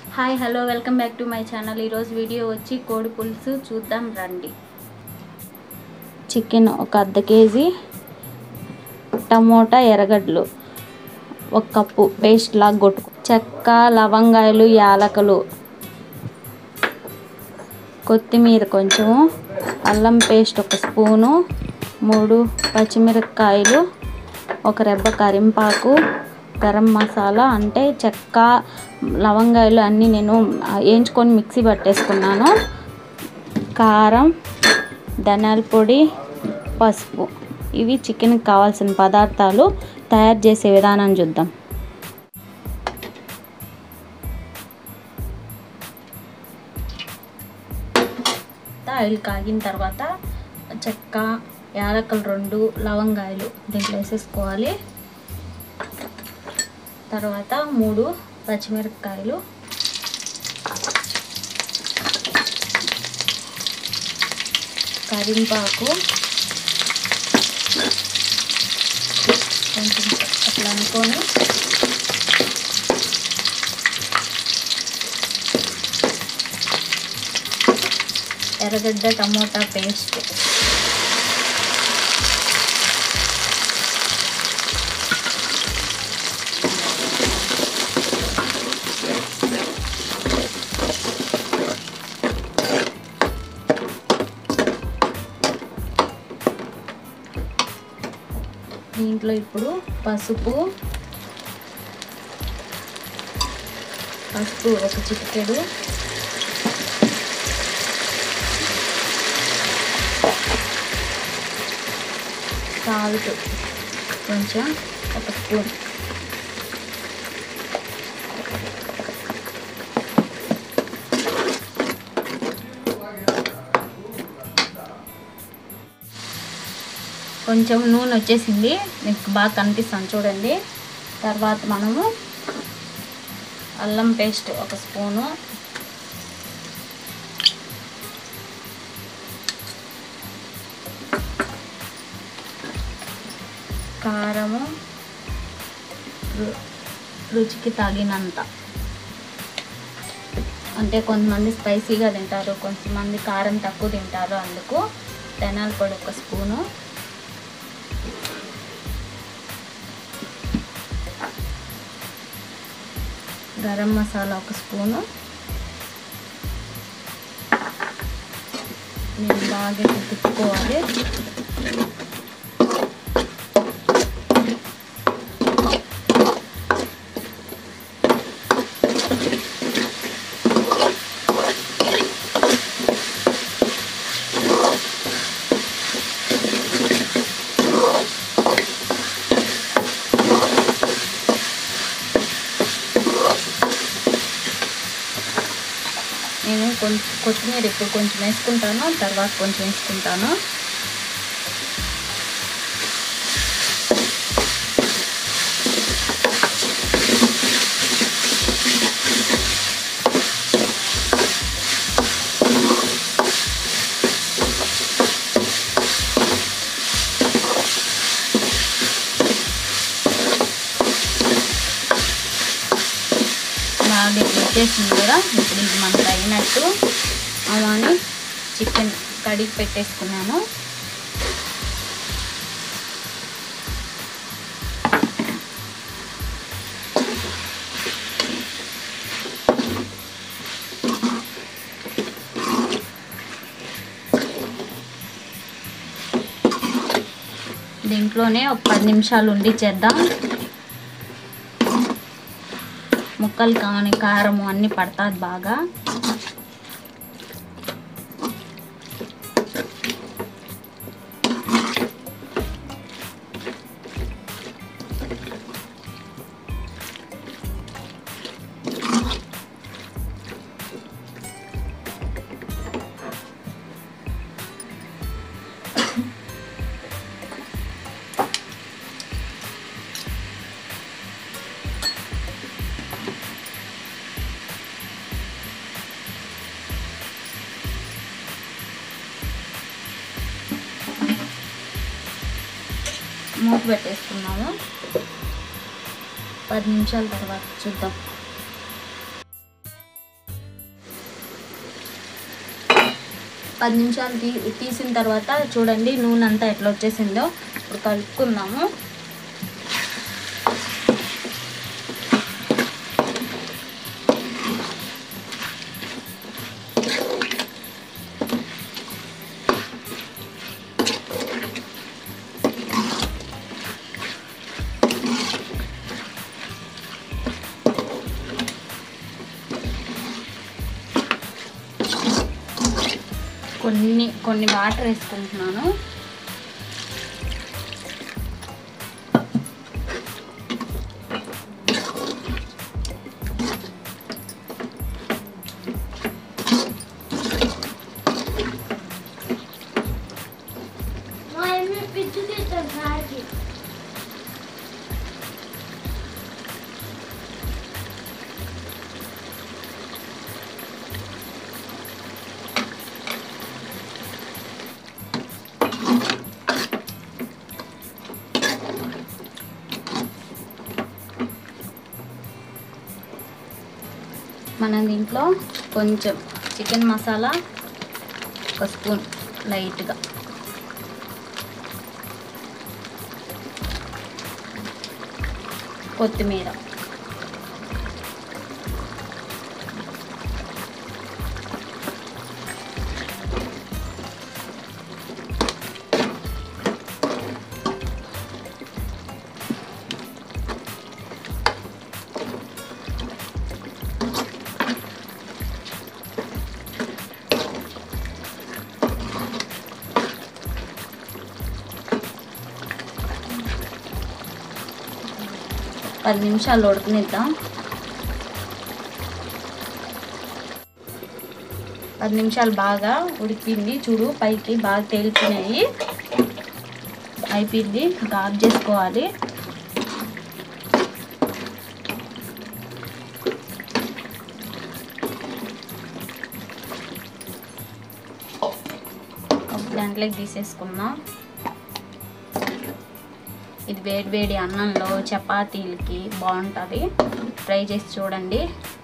hi hello welcome back to my channel ఈరోజు video వచ్చి కోడి పులుసు చూద్దాం రండి చికెన్ ఒక అర్ధ కేజీ టమోటా ఎర్రగడ్డలు ఒక కప్పు పేస్ట్ లాగా కొట్టుకు చెక్క లవంగాయలు యాలకులు కొత్తిమీర కొంచెము అల్లం పేస్ట్ ఒక స్పూను మూడు పచ్చిమిరపకాయలు ఒక రెబ్బ కరింపాకు గరం మసాలా అంటే చెక్క లవంగాయలు అన్నీ నేను వేయించుకొని మిక్సీ పట్టేసుకున్నాను కారం ధనియాల పొడి పసుపు ఇవి చికెన్కి కావాల్సిన పదార్థాలు తయారు చేసే విధానం చూద్దాం ఆయిల్ కాగిన తర్వాత చెక్క యాలకులు రెండు లవంగాయలు దీంట్లో వేసేసుకోవాలి తర్వాత మూడు పచ్చిమిరపకాయలు కరింపాకు కొంచెం అట్లా అనుకొని ఎర్రగడ్డ టమోటా పేస్ట్ దీంట్లో ఇప్పుడు పసుపు పసుపు ఒక చిటికెడు సాల్ట్ కొంచెం ఒక స్పూన్ కొంచెం నూనె వచ్చేసింది మీకు బాగా కనిపిస్తుంది చూడండి తర్వాత మనము అల్లం పేస్ట్ ఒక స్పూను కారము రు- రుచికి తగినంత అంటే కొంతమంది స్పైసీగా తింటారు కొంతమంది కారం తక్కువ తింటారు అందుకు ధనియాల పొడి ఒక స్పూను గరం మసాలా ఒక స్పూను నేను బాగా తిప్పుకోవాలి నేను కొంచెం కొత్తిమీర ఇప్పుడు కొంచెం వేసుకుంటాను తర్వాత కొంచెం వేసుకుంటాను బాగా ఇట్లా వచ్చేసింది కదా ఇప్పుడు ఇది మనకు అయినట్టు అలానే చికెన్ కడిగి పెట్టేసుకున్నాను దీంట్లోనే ఒక పది నిమిషాలు ఉండి చేద్దాం ముక్కలు కానీ కారము అన్నీ పడుతుంది బాగా మూత పెట్టేసుకున్నాము పది నిమిషాల తర్వాత చూద్దాం పది నిమిషాలు తీ తీసిన తర్వాత చూడండి నూనె అంతా ఎట్లా వచ్చేసిందో ఇప్పుడు కలుపుకుందాము కొన్ని కొన్ని వాటర్ వేసుకుంటున్నాను మా అమ్మ పిచ్చి తీస్తుంది సార్కి మనం దీంట్లో కొంచెం చికెన్ మసాలా ఒక స్పూన్ లైట్గా కొత్తిమీర పది నిమిషాలు ఉడకనిద్దాం పది నిమిషాలు బాగా ఉడికింది చూడు పైకి బాగా తేలిపోయినాయి అయిపోయింది ఇంకా ఆఫ్ చేసుకోవాలి ఒక దాంట్లోకి తీసేసుకుందాం ఇది వేడి వేడి అన్నంలో చపాతీలకి బాగుంటుంది ట్రై చేసి చూడండి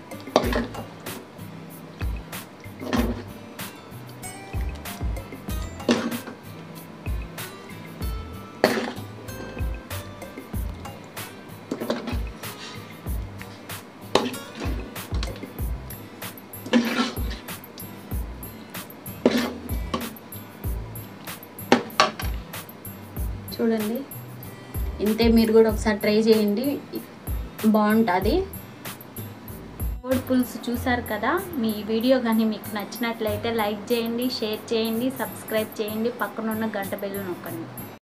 చూడండి ఇంతే మీరు కూడా ఒకసారి ట్రై చేయండి బాగుంటుంది కోడి పులుసు చూసారు కదా మీ వీడియో కానీ మీకు నచ్చినట్లయితే లైక్ చేయండి షేర్ చేయండి సబ్స్క్రైబ్ చేయండి పక్కనున్న గంట బెల్లు నొక్కండి